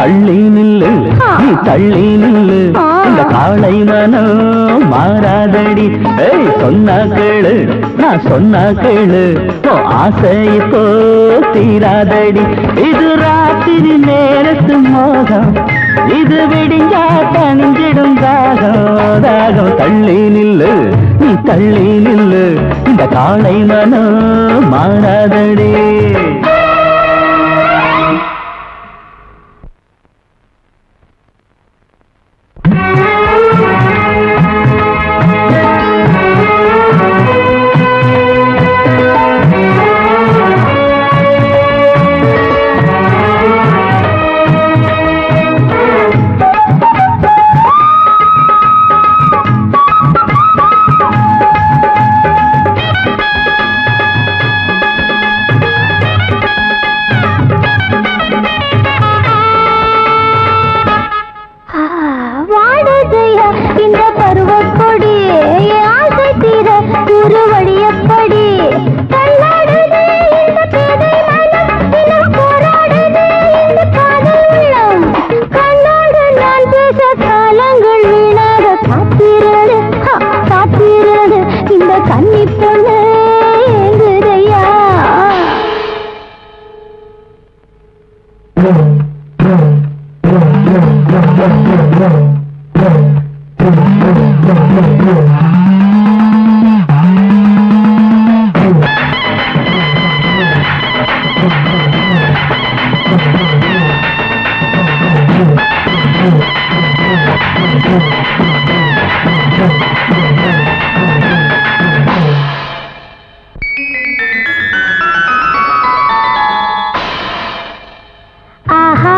தள்ளி நில்லு நீ தள்ளி நில்லு ஆ. இந்த காளை மனம் மாறாதடி ஏய் சொன்னா கேளு நான் சொன்னா கேளு ஓ ஆசை இப்போ தீராதடி இது ராத்திரி நேரத்து மோகம் இது விடிஞ்சா தணிஞ்சிடும் தாகம் தாகம் தள்ளி நில்லு நீ தள்ளி நில்லு இந்த காளை மனம் மாறாதடி வாடுதையா இந்த பருவக் கொடி ஆசை தீர ஒரு வழியப்படி தள்ளாடுதே இந்த பேதை மனம் தினம் போராடுதே இந்த காதல் உள்ளம் கண்ணோடு நான் பேச காலங்கள் வீணாக காத்திரது ஹா, காத்திரது இந்த கன்னி பொண்ணு ஏங்குதையா ஆஹா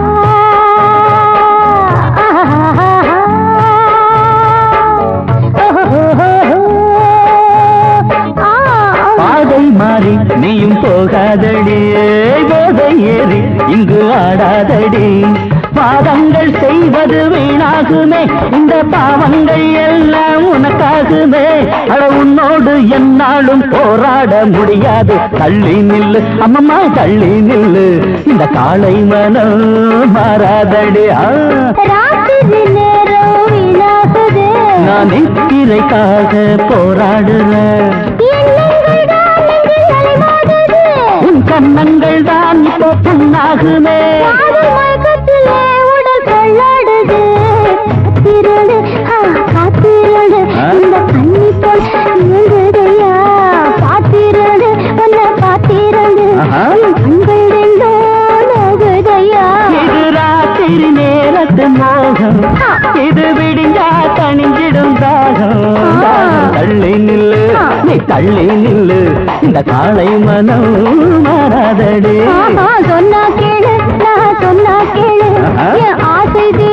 பாதை மாறி நீயும் போகாதடி போதை ஏறி இங்கு ஆடாதடி பாவங்கள் செய்வது வீணாகுமே இந்த பாவங்கள் எல்லாம் உனக்காகுமே அட உன்னோடு என்னாலும் போராட முடியாது தள்ளி நில்லு அம்மம்மா தள்ளி நில்லு இந்த காளை மனம் மாறாதடி ஆ ராத்திரி நேரம் வீணாகுது நான் நித்திரைக்காக போராடுறேன் எண்ணங்கள் தான் நெஞ்சில் அலைமோதுது. உன் கண்ணங்கள் தான் இப்போ புண்ணாகுமே காதல் மயக்கத்திலே உடல் தள்ளாடுது. காத்திருடு, ஆ, காத்திருடு, ஆ? இந்த கன்னி போல் இயங்குதையா. காத்திருடு, உன்னை காத்திருடு, ஆஹா. என் கண்கள் ரெண்டும் நோகுதையா. இது ராத்திரி நேரத்து மோகம் ஆ. இது விடிஞ்சா தணிஞ்சிடும் தாகம் தாகம். தள்ளி நில்லு நீ தள்ளி நில்லு இந்த காளை மனம் மாறாதடி ஆஹா, சொன்னா கேளு நான் சொன்னா கேளு ஆஹா. என் ஆசை